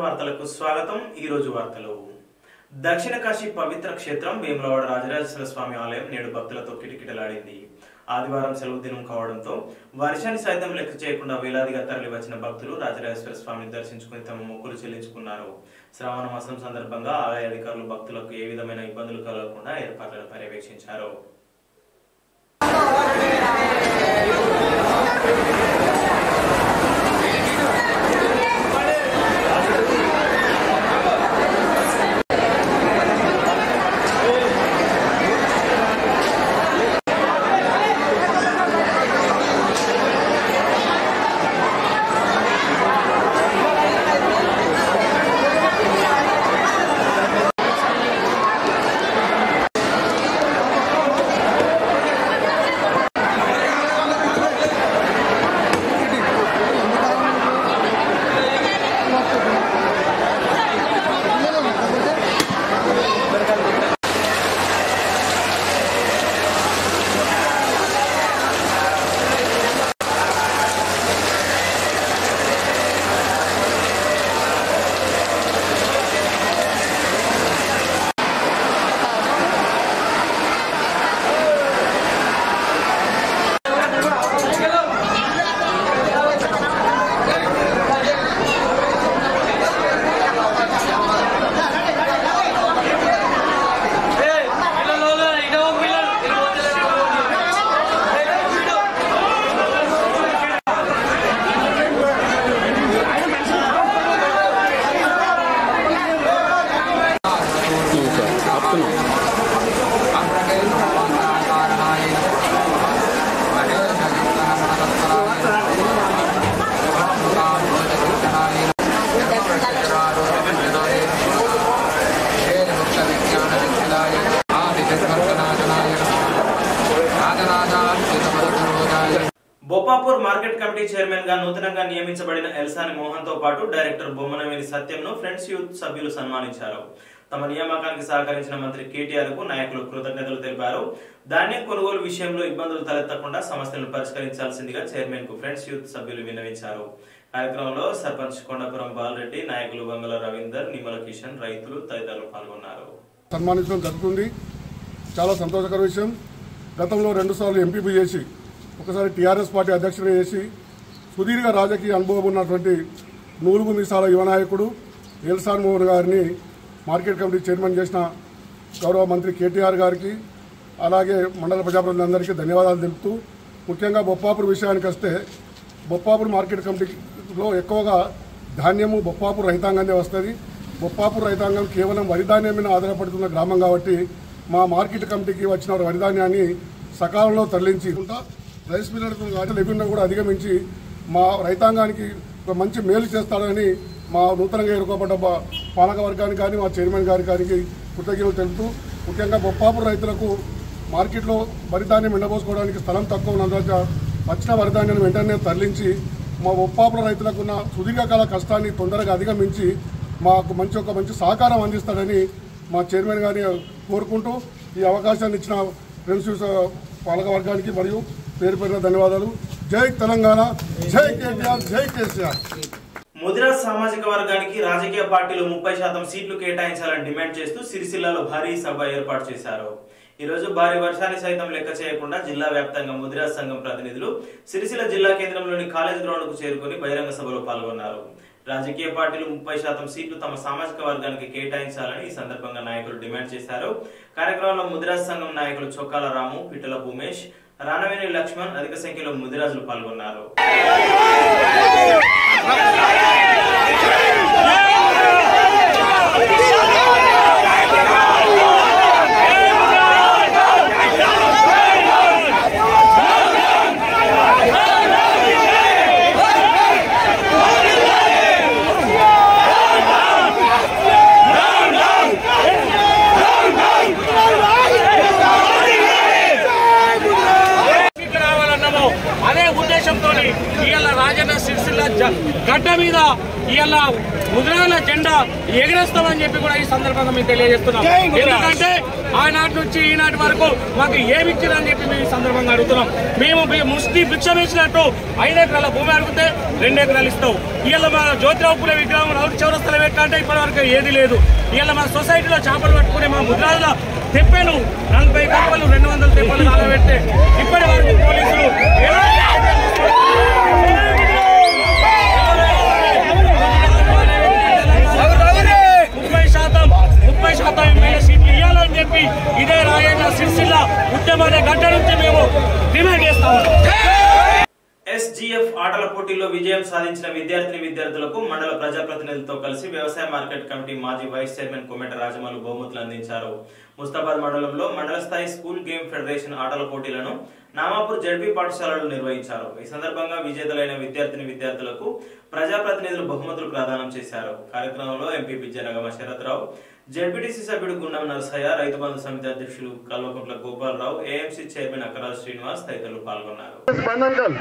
వార్తలకు స్వాగతం ఈ రోజు వార్తలు దక్షిణ కాశీ పవిత్ర క్షేత్రం వేములవాడ రాజరాజేశ్వర స్వామి ఆలయం నేడు భక్తులతో కిటకిటలాడింది ఆదివారం సెలవు దినం కావడంతో వర్షాన్ని సైతం లెక్క చేయకుండా వేలాదిగా తరలి వచ్చిన భక్తులు రాజరాజేశ్వర స్వామిని దర్శించుకుని తమ మొక్కులు చెల్లించుకున్నారు శ్రావణ మాసం సందర్భంగా ఆలయ అధికారులు భక్తులకు ఏ విధమైన ఇబ్బందులు కలగకుండా ఏర్పాట్లను పర్యవేక్షించారు బొప్పాపూర్ మార్కెట్ కమిటీ చైర్మన్ గా నూతనంగా నియమించబడిన ఎల్సాని మోహన్ తో పాటు డైరెక్టర్ బొమ్మనవేలి సత్యంను ఫ్రెండ్స్ యూత్ సభ్యులు సన్మానించారు తమ నియామకానికి సహకరించిన మంత్రి కేటీఆర్ కు నాయకులు కృతజ్ఞతలు తెలిపారు ధాన్యం కొనుగోలు విషయంలో ఇబ్బందులు తలెత్తకుండా సమస్యలను పరిష్కరించాల్సిందిగా చైర్మన్ కు ఫ్రెండ్స్ యూత్ సభ్యులు విన్నవించారు కార్యక్రమంలో సర్పంచ్ కొండపురం బాలరెడ్డి నాయకులు వంగల రవీందర్ నిమ్మల కిషన్ రైతులు తదితరులు పాల్గొన్నారు సన్మానించడం జరుగుతుంది చాలా సంతోషకర విషయం గతంలో రెండుసార్లు ఎంపీపీ చేసి ఒకసారి టీఆర్ఎస్ పార్టీ అధ్యక్షుడిగా చేసి సుదీర్ఘ రాజకీయ అనుభవం ఉన్నటువంటి నూలుగు మీసాల యువ నాయకుడు ఎల్సాన్ మోహన్ గారిని మార్కెట్ కమిటీ చైర్మన్ చేసిన గౌరవ మంత్రి కేటీఆర్ గారికి అలాగే మండల ప్రజాప్రతినిధులందరికీ ధన్యవాదాలు తెలుపుతూ ముఖ్యంగా బొప్పాపూర్ విషయానికి వస్తే బొప్పాపూర్ మార్కెట్ కమిటీలో ఎక్కువగా ధాన్యము బొప్పాపూర్ రైతాంగానే వస్తుంది బొప్పాపూర్ రైతాంగం కేవలం వరి ధాన్యం మీద ఆధారపడుతున్న గ్రామం కాబట్టి మా మార్కెట్ కమిటీకి వచ్చిన వరి ధాన్యాన్ని సకాలంలో తరలించి ఉంటా రైస్ మిల్లర్తో కానీ లెవెన్ను కూడా అధిగమించి మా రైతాంగానికి ఒక మంచి మేలు చేస్తాడని మా నూతనంగా ఎన్నుకోబడ్డ బా- పాలక వర్గానికి కానీ మా చైర్మన్ గారి గారికి కృతజ్ఞతలు తెలుపుతూ ముఖ్యంగా బొప్పాపూర్ రైతులకు మార్కెట్లో వరి ధాన్యం ఎండబోసుకోవడానికి స్థలం తక్కువ ఉన్నందువల్ల వచ్చిన వరి ధాన్యాన్ని వెంటనే తరలించి మా ఒప్పాపుల రైతులకు ఉన్న సుదీర్ఘకాల కష్టాన్ని తొందరగా అధిగమించి మాకు మంచి ఒక మంచి సహకారం అందిస్తాడని మా చైర్మన్ గారిని కోరుకుంటూ ఈ అవకాశాన్ని ఇచ్చిన ఫ్రెండ్స్ పాలక వర్గానికి మరియు పేరు పేరున ధన్యవాదాలు జై తెలంగాణ జై కేటీఆర్ జై కేసీఆర్ ముదిరా సామాజిక వర్గానికి రాజకీయ పార్టీలు ముప్పై శాతం సీట్లు కేటాయించాలని డిమాండ్ చేస్తూ సిరిసిల్లలో భారీ సభ ఏర్పాటు చేశారు ఈ రోజు భారీ వర్షాన్ని సైతం లెక్క చేయకుండా జిల్లా వ్యాప్తంగా ముదిరా సంఘం ప్రతినిధులు సిరిసిల్ల జిల్లా కేంద్రంలోని కాలేజ్ గ్రౌండ్ కు చేరుకుని బహిరంగ సభలో పాల్గొన్నారు రాజకీయ పార్టీలు ముప్పై శాతం సీట్లు తమ సామాజిక వర్గానికి కేటాయించాలని ఈ సందర్భంగా నాయకులు డిమాండ్ చేశారు కార్యక్రమంలో ముదిరాజ్ సంఘం నాయకులు చొక్కాల రాము పిట్టల భూమేష్ రానవేణి లక్ష్మణ్ అధిక సంఖ్యలో ముదిరాజులు పాల్గొన్నారు సీట్లు రావాలన్నామో అదే ఉద్దేశంతో ఇవాళ రాజన్న సిరిసిల్ల జ- గడ్డ మీద ఇవాళ ముద్రాల జెండా ఎగరేస్తామని చెప్పి కూడా ఈ సందర్భంగా మేము తెలియజేస్తున్నాం ఎందుకంటే ఆనాటి నుంచి ఈనాటి వరకు మాకు ఏమి ఇచ్చారని చెప్పి మేము ఈ సందర్భంగా అడుగుతున్నాం మేము బి- ముష్టి భిక్షం ఇచ్చినట్టు ఐదు ఎకరాల భూమి అడిగితే రెండు ఎకరాలు ఇస్తావు ఇవాళ మా జ్యోతిరావు పులే విగ్రహం రౌడ్ చౌరస్తల పెట్టాలంటే ఇప్పటి వరకు ఏది లేదు ఇవాళ మా సొసైటీలో చేపలు పట్టుకునే మా ముద్రాల తెప్పాను నలభై కప్పలు రెండు వందల తెప్పలు కాలబెట్టే ఇప్పటి వరకు పోలీసులు ఎలాంటి చర్యలు ముప్పై శాతం ముప్పై శాతం ఎమ్మెల్యే సీట్లు ఇవ్వాలని చెప్పి ఇదే రాయన్న సిరిసిల్ల ఉద్యమాన్ని గంట నుంచి మేము డిమాండ్ చేస్తాము ఎస్జీఎఫ్ ఆటల పోటీల్లో విజయం సాధించిన విద్యార్థిని విద్యార్థులకు మండల ప్రజాప్రతినిధులతో కలిసి వ్యవసాయ మార్కెట్ కమిటీ మాజీ వైస్ చైర్మన్ కొమెట రాజమౌళి బహుమతులు అందించారు ముస్తాబాద్ మండలంలో మండల స్థాయి స్కూల్ గేమ్ ఫెడరేషన్ ఆటల పోటీలను నామాపూర్ జడ్పీ పాఠశాలలు నిర్వహించారు ఈ సందర్భంగా విజేతలైన విద్యార్థిని విద్యార్థులకు ప్రజాప్రతినిధులు బహుమతులు ప్రదానం చేశారు కార్యక్రమంలో ఎంపీ జనగమ శరత్రావు జడ్పీటీసీ సభ్యుడు గుండం నరసయ్య రైతు బంధు సమితి అధ్యక్షులు కల్వకుంట్ల గోపాలరావు ఏఎంసీ చైర్మన్ అక్కరాజు శ్రీనివాస్ తదితరులు పాల్గొన్నారు స్పందనకల్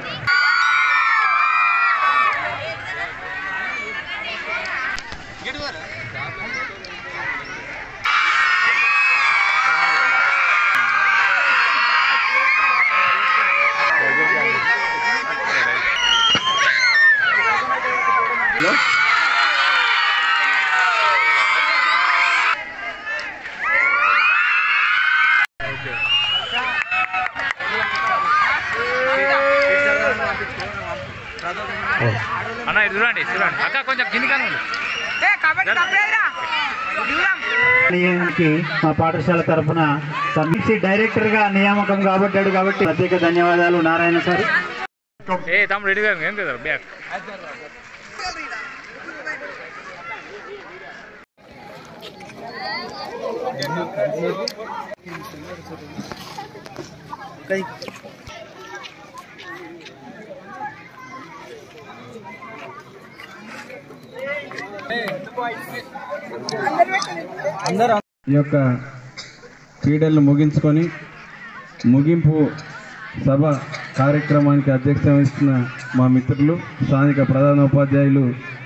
అన్న ఇది చూడండి చూడండి అక్క కొంచెం కిందికనే ఉంది నియామకానికి మా పాఠశాల తరఫున సబ్మిసి డైరెక్టర్ గా నియామకం కాబట్టాడు కాబట్టి ప్రత్యేక ధన్యవాదాలు నారాయణ సార్ ఏ తమ్ముడు రెడీగా ఉంది. ఏం కదా బ్యాగ్ ఈ యొక్క క్రీడలను ముగించుకొని ముగింపు సభ కార్యక్రమానికి అధ్యక్షత వహిస్తున్న మా మిత్రులు స్థానిక ప్రధాన ఉపాధ్యాయులు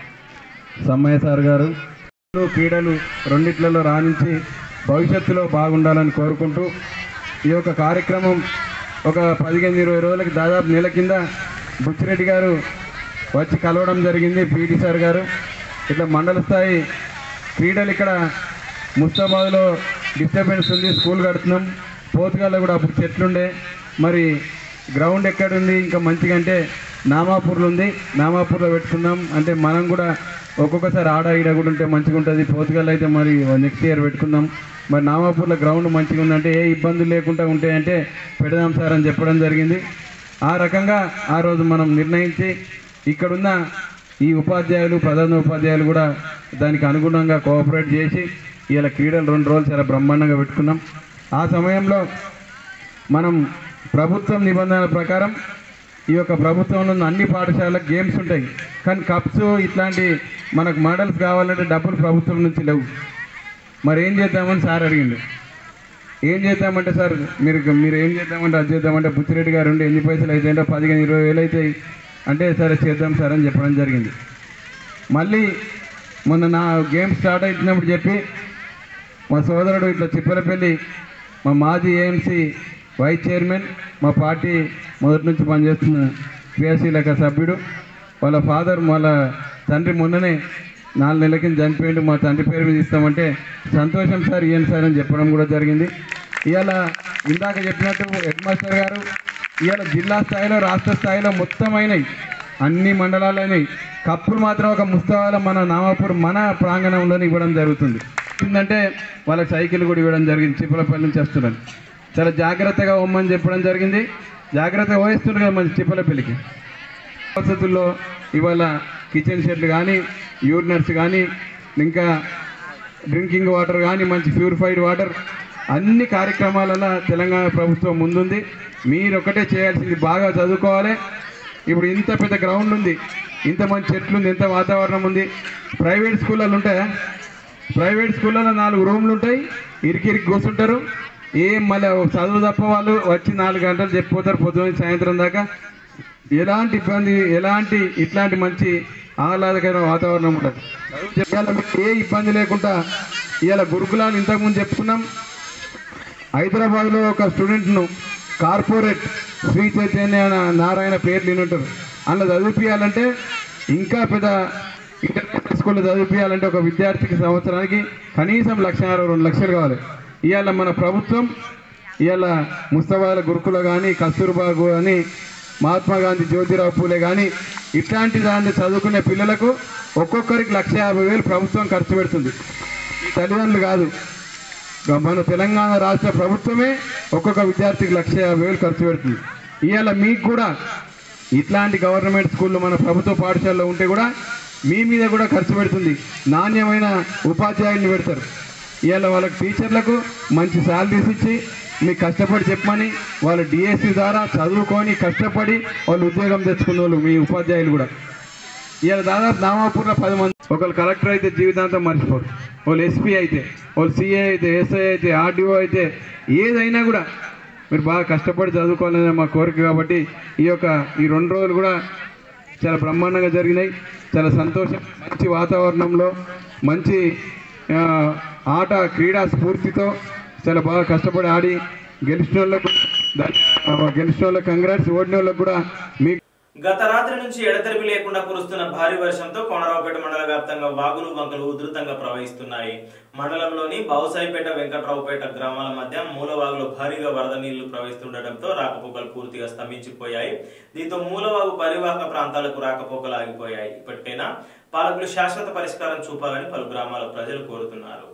సమ్మయ్య సార్ గారు క్రీడలు రెండిట్లలో రాణించి భవిష్యత్తులో బాగుండాలని కోరుకుంటూ ఈ యొక్క కార్యక్రమం ఒక పదిహేను ఇరవై రోజులకి దాదాపు నెల కింద బుచ్చిరెడ్డి గారు వచ్చి కలవడం జరిగింది పీటీ సార్ గారు ఇట్లా మండల స్థాయి క్రీడలు ఇక్కడ ముస్తాబాద్లో డిస్టర్బెన్స్ ఉంది స్కూల్ కడుతున్నాం పోతుగాల్లో కూడా అప్పుడు చెట్లుండే మరి గ్రౌండ్ ఎక్కడుంది ఇంకా మంచిగా అంటే నామాపూర్లో ఉంది నామాపూర్లో పెట్టుకుందాం అంటే మనం కూడా ఒక్కొక్కసారి ఆడ ఈడ కూడా ఉంటే మంచిగా ఉంటుంది పోతుగాల్లో అయితే మరి నెక్స్ట్ ఇయర్ పెట్టుకుందాం మరి నామాపూర్లో గ్రౌండ్ మంచిగా ఉందంటే ఏ ఇబ్బందులు లేకుండా ఉంటాయంటే పెడదాం సార్ అని చెప్పడం జరిగింది ఆ రకంగా ఆ రోజు మనం నిర్ణయించి ఇక్కడున్న ఈ ఉపాధ్యాయులు ప్రధాన ఉపాధ్యాయులు కూడా దానికి అనుగుణంగా కోఆపరేట్ చేసి ఇలా క్రీడలు రెండు రోజులు చాలా బ్రహ్మాండంగా పెట్టుకున్నాం ఆ సమయంలో మనం ప్రభుత్వం నిబంధనల ప్రకారం ఈ యొక్క ప్రభుత్వంలో ఉన్న అన్ని పాఠశాలకు గేమ్స్ ఉంటాయి కానీ కప్స్ ఇట్లాంటి మనకు మోడల్స్ కావాలంటే డబ్బులు ప్రభుత్వం నుంచి లేవు మరి ఏం చేద్దామని సార్ అడిగిండు ఏం చేద్దామంటే సార్ మీరు మీరు ఏం చేద్దామంటే అది చేద్దామంటే బుచ్చిరెడ్డి గారు ఉండి ఎన్ని పైసలు అయితే అంటే పదిహేను ఇరవై వేలు అవుతాయి అంటే సరే చేద్దాం సార్ అని చెప్పడం జరిగింది మళ్ళీ మొన్న నా గేమ్ స్టార్ట్ అవుతున్నప్పుడు చెప్పి మా సోదరుడు ఇట్లా చిప్పలపల్లి మా మాజీ ఏఎంసీ వైస్ చైర్మన్ మా పార్టీ మొదటి నుంచి పనిచేస్తున్న క్రియాశీలక సభ్యుడు వాళ్ళ ఫాదర్ వాళ్ళ తండ్రి మొన్ననే నాలుగు నెలల కింద చనిపోయిండు మా తండ్రి పేరు మీద ఇస్తామంటే సంతోషం సార్ ఇయ్యండి సార్ అని చెప్పడం కూడా జరిగింది ఇవాళ ఇందాక చెప్పినట్టు హెడ్ మాస్టర్ గారు ఇవాళ జిల్లా స్థాయిలో రాష్ట్ర స్థాయిలో మొత్తం అయినాయి అన్ని మండలాలు అయినాయి కప్పులు మాత్రం ఒక ముస్తావాల మన నామాపూర్ మన ప్రాంగణంలోనే ఇవ్వడం జరుగుతుంది ఏంటంటే వాళ్ళకి సైకిల్ కూడా ఇవ్వడం జరిగింది చిప్పలపల్లి నుంచి వస్తున్నారు చాలా జాగ్రత్తగా ఉమ్మని చెప్పడం జరిగింది జాగ్రత్తగా వహిస్తున్నారు కదా మన చిప్పలపల్లికి వసతుల్లో ఇవాళ కిచెన్ షెడ్లు కానీ యూరినర్స్ కానీ ఇంకా డ్రింకింగ్ వాటర్ కానీ మంచి ప్యూరిఫైడ్ వాటర్ అన్ని కార్యక్రమాలలో తెలంగాణ ప్రభుత్వం ముందుంది మీరు ఒకటే చేయాల్సింది బాగా చదువుకోవాలి ఇప్పుడు ఇంత పెద్ద గ్రౌండ్ ఉంది ఇంత మంచి చెట్లు ఉంది ఎంత వాతావరణం ఉంది ప్రైవేట్ స్కూళ్ళలో ఉంటాయా ప్రైవేట్ స్కూళ్ళలో నాలుగు రూమ్లు ఉంటాయి ఇరికిరికి కూర్చుంటారు ఏం మళ్ళీ చదువు తప్ప వాళ్ళు వచ్చి నాలుగు గంటలు చెప్పిపోతారు పొద్దున్న నుంచి సాయంత్రం దాకా ఎలాంటి ఇబ్బంది ఎలాంటి ఇట్లాంటి మంచి ఆహ్లాదకరమైన వాతావరణం ఉంటుంది ఇవాళ మీకు ఏ ఇబ్బంది లేకుండా ఇవాళ గురుకులాలు ఇంతకుముందు చెప్పుకున్నాం హైదరాబాద్లో ఒక స్టూడెంట్ను కార్పొరేట్ శ్రీ చైతన్య నారాయణ పేర్లు వినుంటారు అందులో చదివిపియాలంటే ఇంకా పెద్ద ఇంటర్నేషనల్ స్కూల్లో చదివిపియాలంటే ఒక విద్యార్థికి సంవత్సరానికి కనీసం లక్షన్నర రెండు లక్షలు కావాలి ఇవాళ మన ప్రభుత్వం ఇవాళ ముస్తఫాల గురుకుల కానీ కస్తూర్బా కానీ మహాత్మా గాంధీ జ్యోతిరావు పూలే కానీ ఇట్లాంటి దాన్ని చదువుకునే పిల్లలకు ఒక్కొక్కరికి లక్ష యాభై వేలు ప్రభుత్వం ఖర్చు పెడుతుంది ఈ తల్లిదండ్రులు కాదు మన తెలంగాణ రాష్ట్ర ప్రభుత్వమే ఒక్కొక్క విద్యార్థికి లక్ష యాభై వేలు ఖర్చు పెడుతుంది ఇవాళ మీకు కూడా ఇట్లాంటి గవర్నమెంట్ స్కూళ్ళు మన ప్రభుత్వ పాఠశాలలో ఉంటే కూడా మీ మీద కూడా ఖర్చు పెడుతుంది నాణ్యమైన ఉపాధ్యాయుల్ని పెడతారు ఇవాళ వాళ్ళకి టీచర్లకు మంచి శాలరీస్ ఇచ్చి మీకు కష్టపడి చెప్పమని వాళ్ళు డిఎస్సి ద్వారా చదువుకొని కష్టపడి వాళ్ళు ఉద్యోగం తెచ్చుకున్న వాళ్ళు మీ ఉపాధ్యాయులు కూడా ఇవాళ దాదాపు నామాపూర్లో పది మంది ఒకళ్ళు కలెక్టర్ అయితే జీవితాంతం మర్చిపోరు వాళ్ళు ఎస్పీ అయితే వాళ్ళు సిఏ అయితే ఎస్ఐ అయితే ఆర్డీఓ అయితే ఏదైనా కూడా మీరు బాగా కష్టపడి చదువుకోవాలనే మా కోరిక కాబట్టి ఈ యొక్క ఈ రెండు రోజులు కూడా చాలా బ్రహ్మాండంగా జరిగినాయి చాలా సంతోషం మంచి వాతావరణంలో మంచి ఆ, ఆట క్రీడా స్ఫూర్తితో చాలా బాగా కష్టపడి ఆడి గెలిచిన వాళ్ళకు ధన్య- గెలిచిన వాళ్ళకి కంగ్రాట్స్ ఓడిన వాళ్ళకు కూడా మీకు గత రాత్రి నుంచి ఎడతెరిపి లేకుండా కురుస్తున్న భారీ వర్షంతో కోనరావుపేట మండల వ్యాప్తంగా వాగులు వంకలు ఉధృతంగా ప్రవహిస్తున్నాయి మండలంలోని బావుసాయిపేట వెంకట్రావుపేట గ్రామాల మధ్య మూలవాగులో భారీగా వరద నీళ్లు ప్రవహిస్తుండటంతో రాకపోకలు పూర్తిగా స్తంభించిపోయాయి దీంతో మూలవాగు పరివాహక ప్రాంతాలకు రాకపోకలు ఆగిపోయాయి ఇప్పటికైనా పాలకులు శాశ్వత పరిష్కారం చూపాలని పలు గ్రామాల ప్రజలు కోరుతున్నారు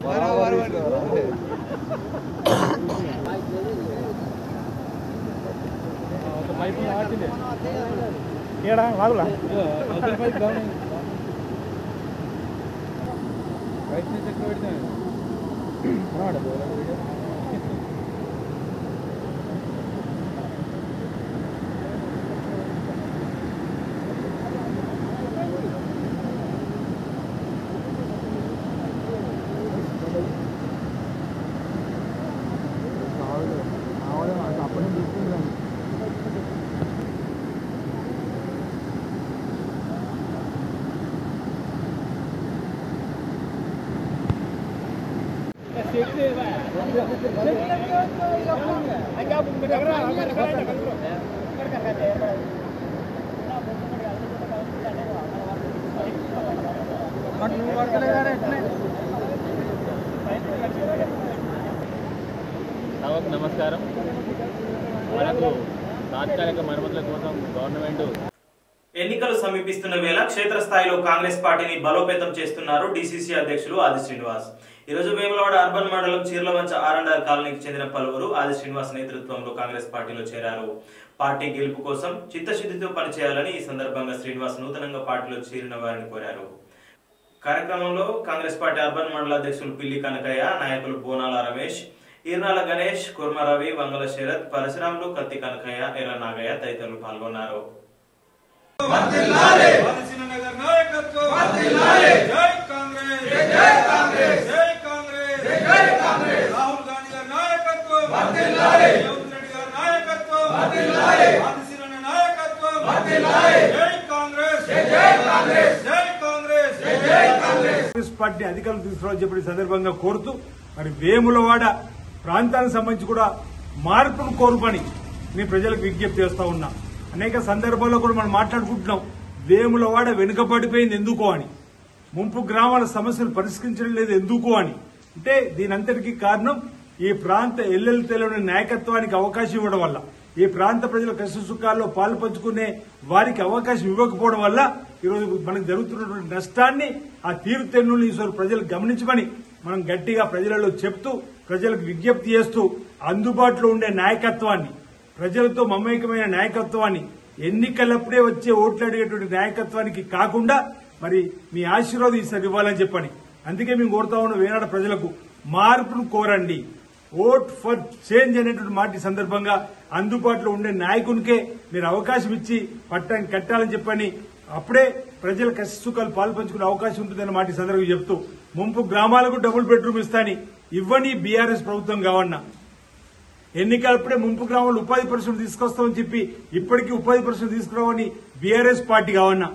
సభకు నమస్కారం మనకు తాత్కాలిక మరమ్మతుల కోసం గవర్నమెంట్ ఎన్నికలు సమీపిస్తున్న వేళ క్షేత్రస్థాయిలో కాంగ్రెస్ పార్టీని బలోపేతం చేస్తున్నారు డిసిసి అధ్యక్షులు ఆది శ్రీనివాస్ ఈ రోజు వేములవాడ అర్బన్ మండలం చీర్లవంచ ఆర్ఎండ్ఆర్ కాలనీకి చెందిన పలువురు ఆది శ్రీనివాస్ నేతృత్వంలో కాంగ్రెస్ పార్టీలో చేరారు పార్టీ గెలుపు కోసం చిత్తశుద్ధితో పనిచేయాలని ఈ సందర్భంగా శ్రీనివాస్ నూతనంగా పార్టీలో చేరిన వారిని కోరారు కార్యక్రమంలో కాంగ్రెస్ పార్టీ అర్బన్ మండల అధ్యక్షులు పిల్లి కనకయ్య నాయకులు బోనాల రమేష్ ఈర్నాల గణేష్ కుర్మరవి వంగల శరత్ పరశురాములు కత్తి కనకయ్య ఎర్ర నాగయ్య తదితరులు పాల్గొన్నారు నగర్ నాయకత్వం జై కాంగ్రెస్ జై కాంగ్రెస్ జై కాంగ్రెస్ జై కాంగ్రెస్ రాహుల్ గాంధీ గారి నాయకత్వం రేవంత్ రెడ్డి గారి నాయకత్వం ఆదిశీలన నాయకత్వం జై కాంగ్రెస్ జై కాంగ్రెస్ జై కాంగ్రెస్ జై కాంగ్రెస్ కాంగ్రెస్ పార్టీ అధికారులు తీసుకురావాలని చెప్పిన సందర్భంగా కోరుతూ మరి వేములవాడ ప్రాంతానికి సంబంధించి కూడా మార్పును కోరుపని నేను ప్రజలకు విజ్ఞప్తి చేస్తా ఉన్నా అనేక సందర్భాల్లో కూడా మనం మాట్లాడుకుంటున్నాం వేములవాడ వెనుకబడిపోయింది ఎందుకో అని ముంపు గ్రామాల సమస్యలు పరిష్కరించడం లేదు ఎందుకు అని అంటే దీనంతటికీ కారణం ఈ ప్రాంత ఎల్లెలు తెలియని నాయకత్వానికి అవకాశం ఇవ్వడం వల్ల ఈ ప్రాంత ప్రజల కష్ట సుఖాల్లో పాలు పంచుకునే వారికి అవకాశం ఇవ్వకపోవడం వల్ల ఈరోజు మనకు జరుగుతున్నటువంటి నష్టాన్ని ఆ తీరుతెన్నులు ఈసారి ప్రజలు గమనించమని మనం గట్టిగా ప్రజలలో చెప్తూ ప్రజలకు విజ్ఞప్తి చేస్తూ అందుబాటులో ఉండే నాయకత్వాన్ని ప్రజలతో మమేకమైన నాయకత్వాన్ని ఎన్నికలప్పుడే వచ్చే ఓట్లు అడిగేటువంటి నాయకత్వానికి కాకుండా మరి మీ ఆశీర్వాదం ఈసారి ఇవ్వాలని చెప్పని అందుకే మేము కోరుతా ఉన్న వేనాడు ప్రజలకు మార్పును కోరండి ఓట్ ఫర్ చేంజ్ అనేటువంటి మాట ఈ సందర్భంగా అందుబాటులో ఉండే నాయకునికే మీరు అవకాశం ఇచ్చి పట్టాన్ని కట్టాలని చెప్పని అప్పుడే ప్రజల కష్ట సుఖాలు పాల్పంచుకునే అవకాశం ఉంటుందన్న మాట ఈ సందర్భంగా చెప్తూ ముంపు గ్రామాలకు డబుల్ బెడ్రూమ్ ఇస్తాని ఇవ్వని బీఆర్ఎస్ ప్రభుత్వం కావన్నా ఎన్నికలప్పుడే ముంపు గ్రామాలు ఉపాధి పరిశ్రమ తీసుకొస్తామని చెప్పి ఇప్పటికీ ఉపాధి పరిశ్రమ తీసుకురావని బీఆర్ఎస్ పార్టీ కావన్నా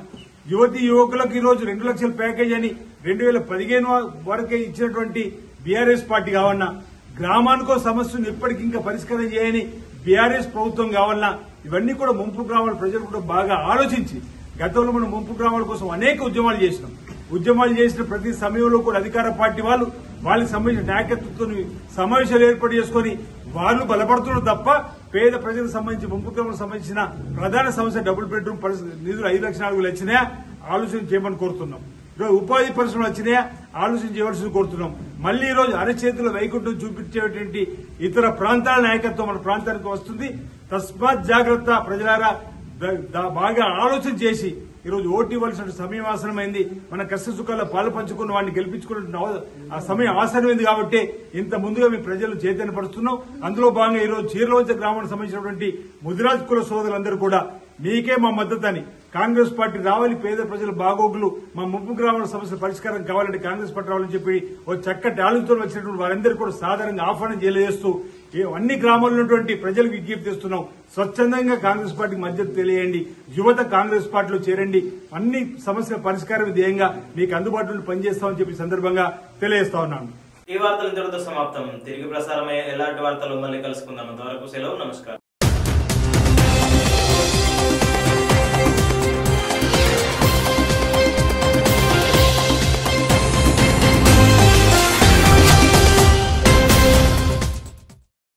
యువతి యువకులకు ఈ రోజు రెండు లక్షల ప్యాకేజ్ అని రెండు వేల పదిహేను వరకే ఇచ్చినటువంటి బీఆర్ఎస్ పార్టీ కావన్నా గ్రామానికో సమస్యను ఇప్పటికింకా పరిష్కారం చేయని బీఆర్ఎస్ ప్రభుత్వం కావాలన్నా ఇవన్నీ కూడా ముంపు గ్రామాల ప్రజలు కూడా బాగా ఆలోచించి గతంలో మనం ముంపు గ్రామాల కోసం అనేక ఉద్యమాలు చేసినాం ఉద్యమాలు చేసిన ప్రతి సమయంలో కూడా అధికార పార్టీ వాళ్ళు వాళ్ళకి సంబంధించిన నాయకత్వంతో సమావేశాలు ఏర్పాటు చేసుకుని వాళ్ళు బలపడుతున్నారు తప్ప పేద ప్రజలకు సంబంధించి ముంపు గ్రామాలకు సంబంధించిన ప్రధాన సమస్య డబుల్ బెడ్రూమ్ పరిస్థితి నిధులు ఐదు లక్షల నాలుగు వచ్చినాయా ఆలోచన చేయమని కోరుతున్నాం ఈరోజు ఉపాధి పరిశ్రమలు వచ్చినాయా ఆలోచన చేయవలసింది కోరుతున్నాం మళ్ళీ ఈ రోజు అరచేతుల వైకుంఠం చూపించేటువంటి ఇతర ప్రాంతాల నాయకత్వం మన ప్రాంతానికి వస్తుంది తస్మాత్ జాగ్రత్త ప్రజలారా ద- ద- బాగా ఆలోచన చేసి ఈరోజు ఓటు ఇవ్వాల్సిన సమయం ఆసనమైంది మన కష్ట సుఖాల్లో పాలు పంచుకున్న వాడిని గెలిపించుకున్న అవ- ఆ సమయం ఆసనమైంది కాబట్టి ఇంత ముందుగా మీ ప్రజలు చైతన్యపరుస్తున్నాం అందులో భాగంగా ఈరోజు చీరలోంచ గ్రామానికి సంబంధించినటువంటి ముదిరాజ్ కుల సోదరులందరూ కూడా మీకే మా మద్దతు అని కాంగ్రెస్ పార్టీ రావాలి పేద ప్రజల బాగోగులు మా ముప్పు గ్రామాల సమస్యల పరిష్కారం కావాలంటే కాంగ్రెస్ పార్టీ రావాలని చెప్పి ఓ చక్కటి ఆలోచనతో వచ్చినటువంటి వారందరూ కూడా సాధారణంగా ఆహ్వానం చేయలేస్తూ ఈ అన్ని గ్రామాల్లో ఉన్నటువంటి ప్రజలకు విజ్ఞప్తి చేస్తున్నాం స్వచ్ఛందంగా కాంగ్రెస్ పార్టీకి మద్దతు తెలియండి యువత కాంగ్రెస్ పార్టీలో చేరండి అన్ని సమస్యల పరిష్కారం ధ్యేయంగా మీకు అందుబాటులో పనిచేస్తామని చెప్పి ఈ సందర్భంగా తెలియజేస్తా ఉన్నాను ఈ వార్తలు ఇంతటితో సమాప్తం తిరిగి ప్రసారమయ్యే ఎలాంటి వార్తలు మళ్ళీ కలుసుకుందాం అంతవరకు సెలవు నమస్కారం